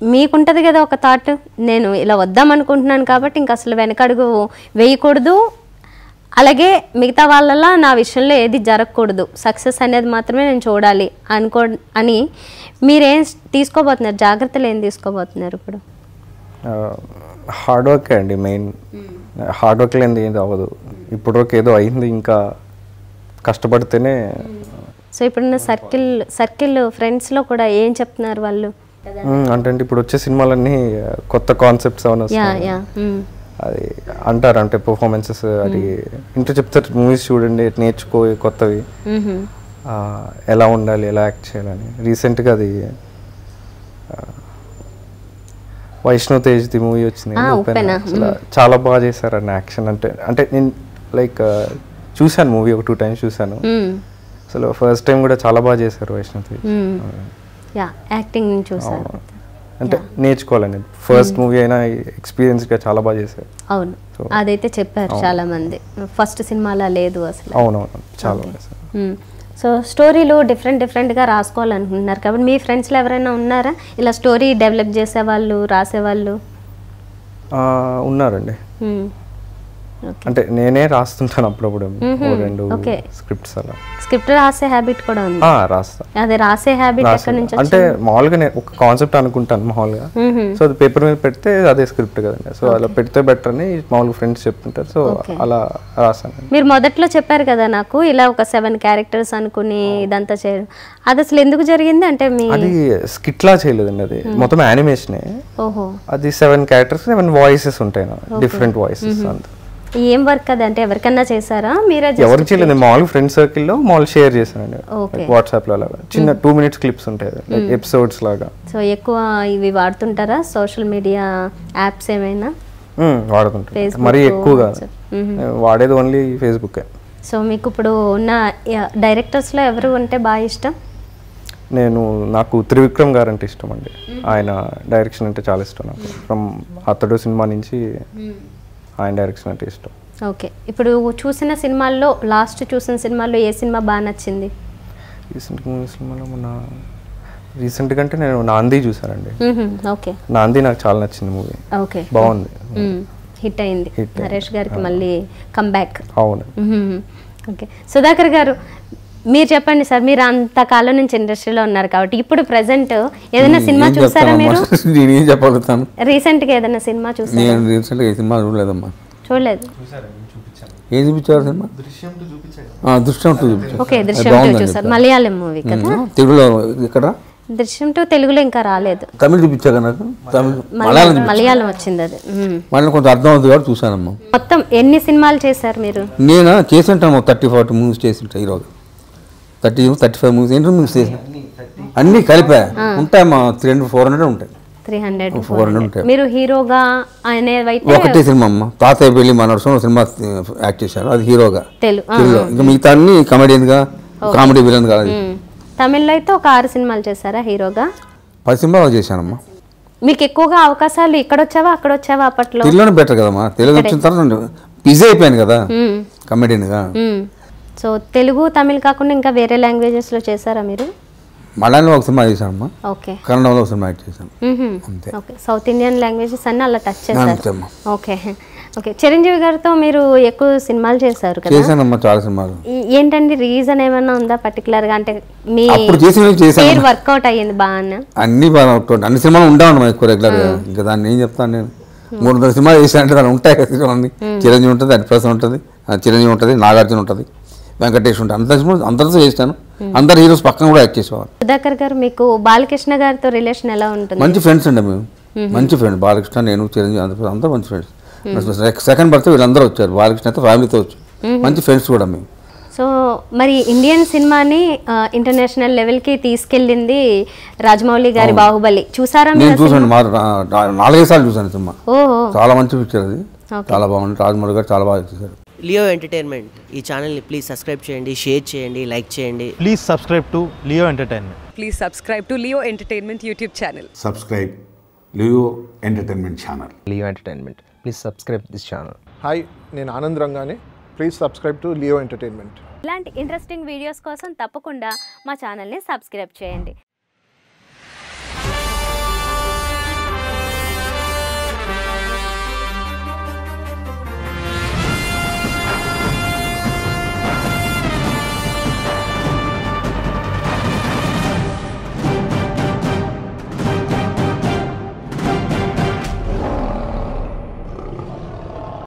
మీకుంటది కదా ఒక థాట్ నేను ఇలా వద్దాం అనుకుంటున్నాను కాబట్టి ఇంక అసలు వెనకడుగు వేయకూడదు అలాగే మిగతా వాళ్ళలా నా విషయంలో ఏది జరగకూడదు సక్సెస్ అనేది మాత్రమే నేను చూడాలి అనుకో అని మీరేం తీసుకోబోతున్నారు జాగ్రత్తలు ఏం తీసుకోబోతున్నారు ఇప్పుడు హార్డ్ వర్క్ అండి మెయిన్ హార్డ్ వర్క్ లేనిది ఏది అవ్వదు ఇప్పుడు వరకు ఏదో అయింది ఇంకా కష్టపడితేనే సో ఇప్పుడున్న సర్కిల్ సర్కిల్ ఫ్రెండ్స్లో కూడా ఏం చెప్తున్నారు వాళ్ళు మ్మ్, అంటే అంటే ఇప్పుడు వచ్చే సినిమాలన్నీ కొత్త కాన్సెప్ట్స్ ఏమైనా యా వస్తాయి యా మ్మ్. అది అంటారు అంటే పర్ఫార్మెన్సెస్ అది ఇంట్లో చెప్తారు మూవీస్ చూడండి నేర్చుకో కొత్తవి మ్హూ. ఆ, ఎలా ఉండాలి ఎలా యాక్ట్ చేయాలని రీసెంట్గా అది ఆ, వైష్ణవ్ తేజ్ది మూవీ వచ్చింది ఆ, ఉప్పెన. ఉప్పెన. అసలు చాలా బాగా చేశారు అన్న యాక్షన్ అంటే అంటే నేను లైక్ చూశాను మూవీ ఒక టూ టైమ్స్ చూశాను మ్మ్. అసలు ఫస్ట్ టైం కూడా చాలా బాగా చేశారు వైష్ణవ్ తేజ్ మ్మ్. యా యాక్టింగ్ చూసారు అంటే నేర్చుకోవాలని ఫస్ట్ మూవీ అయినా ఎక్స్పీరియన్స్గా చాలా బాగా చేశారు అవును So- అదైతే చెప్పారు చాలా మంది ఫస్ట్ సినిమాలా లేదు అసలు అవునవును చాలా బాగా చేశారు మ్మ్. సో స్టోరీలు డిఫరెంట్ డిఫరెంట్గా రాసుకోవాలనుకుంటున్నారు కాబట్టి మీ ఫ్రెండ్స్లో ఎవరైనా ఉన్నారా ఇలా స్టోరీ డెవలప్ చేసేవాళ్ళు రాసేవాళ్ళు ఆ, ఉన్నారండి మ్మ్. ఓకే అంటే నేనే రాస్తుంటాను అప్పుడప్పుడు ఓ రెండు okay. స్క్రిప్ట్స్ అలా స్క్రిప్ట్ రాసే హ్యాబిట్ కూడా ఉంది ఆ, రాస్తా అదే రాసే హ్యాబిట్ రాస్తా. ఎక్కడి నుంచి అంటే మామూలుగా నేను ఒక కాన్సెప్ట్ అనుకుంటాను మామూలుగా మ్మ్. సో అది పేపర్ మీద పెడితే అదే స్క్రిప్ట్ కదండి సో అలా పెడితే బెటర్ అని మామూలుగా ఫ్రెండ్స్ చెప్తుంటారు సో Okay. అలా రాసాను మీరు మొదట్లో చెప్పారు కదా నాకు ఇలా ఒక సెవెన్ క్యారెక్టర్స్ అనుకుని ఇదంతా చేయడం అది అసలు ఎందుకు జరిగింది అంటే మీ అది స్కిట్ లా చేయలేదండి అది మొత్తం యానిమేషనే ఓహో అది సెవెన్ క్యారెక్టర్స్ సెవెన్ వాయిసెస్ ఉంటాయి డిఫరెంట్ వాయిసెస్ అంత ఏం వర్క్ అది అంటే ఎవరికన్నా చేసారా మీరే just- ఎవరికి చేయలేదు నేను మామూలుగా ఫ్రెండ్ సర్కిల్లో మామూలు షేర్ చేశానండి Okay. వాట్సాప్ లో అలాగా చిన్న టూ మినిట్స్ క్లిప్స్ ఉంటాయి లైక్ ఎపిసోడ్స్ లాగా సో ఎక్కువ ఇవి వాడుతుంటారా సోషల్ మీడియా యాప్స్ ఏమైనా మ్మ్, వాడుతుంటాను Facebook, మరీ ఎక్కువగా WhatsApp. మ్మ్. నేను వాడేది ఓన్లీ ఫేస్బుక్ సో మీకు ఇప్పుడు ఉన్న డైరెక్టర్స్లో ఎవరు అంటే బాగా ఇష్టం నేను నాకు త్రివిక్రమ్ గారు అంటే ఇష్టం అండి ఆయన డైరెక్షన్ అంటే చాలా ఇష్టం నాకు ఫ్రమ్ అతడు సినిమా నుంచి ఆయన డైరెక్షన్ అంటే ఇష్టం ఓకే ఇప్పుడు చూసిన సినిమాల్లో లాస్ట్ చూసిన సినిమాల్లో ఏ సినిమా బాగా నచ్చింది రీసెంట్ మూవీ సినిమాలో మొన్న రీసెంట్గా అంటే నేను నాంది చూసానండి మ్మ్. ఓకే నాంది నాకు చాలా నచ్చింది మూవీ ఓకే బాగుంది హిట్ అయింది Hit అయింది. నరేష్ గారికి మళ్ళీ కమ్బ్యాక్ అవును ఓకే సుధాకర్ గారు మీరు చెప్పండి సార్ మీరు అంతకాలం నుంచి ఇండస్ట్రీలో ఉన్నారు కాబట్టి ఇప్పుడు ప్రెసెంట్ ఏదైనా సినిమా ఏం చూసారా మీరు చెప్తానమ్మా? నేను ఏం చెప్పగలుగుతాను రీసెంట్ గా ఏదైనా సినిమా చూసారా నేను రీసెంట్గా ఈ సినిమా చూడలేదమ్మా చూడలేదు ఏం చూపించారు సినిమా ఆ, దృశ్యం టూ చూపించారు ఓకే అది దృశ్యం టూ బాగుందని చూసారు చెప్పారు. మలయాళం మూవీ కదా ఉమ్, తెలుగులో ఇక్కడ దృశ్యం టూ తెలుగులో ఇంకా రాలేదు తమిళ్ చూపించాక నాకు తమిళ్ మలయాళం మలయాళం చూపించారు మలయాళం వచ్చింది అది మ్మ్. మళ్ళీ కొంచెం అర్థం అవుతుంది కాబట్టి చూశానమ్మా మొత్తం ఎన్ని సినిమాలు చేశారు మీరు నేను చేసింటాను థర్టీ ఫార్టీ మూవీస్ చేసింటా ఈరోజు థర్టీ థర్టీ ఫైవ్ మూవీస్ ఎన్ని మూవీస్ చేసిన అన్నీ కలిపా ఉంటాయమ్మా త్రీ హండ్రెడ్ ఫోర్ హండ్రెడ్ ఉంటాయి త్రీ హండ్రెడ్ ఫోర్ హండ్రెడ్ ఉంటాయి మీరు హీరోగా అనేవైతే ఒకటే సినిమా అమ్మ తాతయ్య పెళ్లి మన సినిమా యాక్ట్ చేశారు అది హీరోగా తెలుగు ఆ, తెలుగులో ఇంకా మిగతా అన్ని కామెడీగా కామెడీ విలన్ కాదు మ్మ్. తమిళ్లో అయితే ఒక ఆరు సినిమాలు చేశారా హీరోగా పది సినిమాలు చేశానమ్మా మీకు ఎక్కువగా అవకాశాలు ఇక్కడ వచ్చావా అక్కడ వచ్చావా అప్పట్లో తెలుగులోనే బెటర్ కదమ్మా తెలుగు వచ్చిన తర్వాత బిజీ అయిపోయాను కదా మ్మ్. కమెడీన్గా మ్మ్. సో తెలుగు తమిళ్ కాకుండా ఇంకా వేరే లాంగ్వేజెస్ లో చేశారా మీరు మలయాళంలో ఒక సినిమా చేశానమ్మా ఓకే కన్నడలో ఒక సినిమా యాక్ట్ చేశాను మ్మ్హ్మ్. అంతే. ఓకే సౌత్ ఇండియన్ లాంగ్వేజెస్ అన్ని అలా టచ్ చేశారు అంతేమ్మా ఓకే ఓకే చిరంజీవి గారితో మీరు ఎక్కువ సినిమాలు చేశారు కదా చేశానమ్మా చాలా సినిమాలు ఈ- ఏంటండి రీజన్ ఏమైనా ఉందా పర్టికులర్ గా అంటే మీ అప్పుడు చేసినవి చేశాను పేరు వర్కౌట్ అయ్యింది బాగా అన్ని బాగా ఉంటుంది. అన్ని సినిమాలు ఉంటామన్నమా ఎక్కువ రెగ్యులర్గా ఇంకా దాన్ని ఏం చెప్తాను నేను మూడు వందల సినిమాలు చేశానంటే దాన్ని ఉంటాయి కదా సినిమాలు చిరంజీవి ఉంటుంది హరిప్రసాద్ ఉంటుంది ఆ, చిరంజీవి ఉంటుంది నాగార్జున ఉంటుంది వెంకటేష్ ఉంటుంది అంత సినిమా అందరితో చేశాను అందరు హీరోస్ పక్కన కూడా యాక్ట్ చేసేవారు సుధాకర్ గారు మీకు బాలకృష్ణ గారితో రిలేషన్ ఎలా ఉంటుంది మంచి ఫ్రెండ్స్ అండి మేము మంచి ఫ్రెండ్ బాలకృష్ణ నేను చిరంజీవి అందరూ అందరూ మంచి ఫ్రెండ్స్ సెకండ్ బర్త్ వీళ్ళందరూ వచ్చారు బాలకృష్ణ అయితే ఫ్యామిలీతో వచ్చారు మంచి ఫ్రెండ్స్ కూడా మేము సో మరి ఇండియన్ సినిమాని ఇంటర్నేషనల్ లెవెల్ కి తీసుకెళ్ళింది రాజమౌళి గారి బాహుబలి చూసారా మీరు నేను చూసాను మా రా- రా- నాలుగైదు సార్లు చూసాను సినిమా ఓహో చాలా మంచి పిక్చర్ అది చాలా బాగుంది రాజమౌళి గారు చాలా బాగా చేశారు లియో ఎంటర్టైన్మెంట్ ఈ ఛానల్ని ప్లీజ్ సబ్స్క్రైబ్ చేయండి షేర్ చేయండి లైక్ చేయండి Please subscribe to Leo Entertainment. Please subscribe to Leo Entertainment YouTube channel. subscribe Leo Entertainment Channel. Leo Entertainment. Please subscribe this channel. Hi నేను ఆనంద్ రంగానే please subscribe to Leo entertainment ఇలాంటి interesting videos కోసం తప్పకుండా మా ఛానల్ని subscribe చేయండి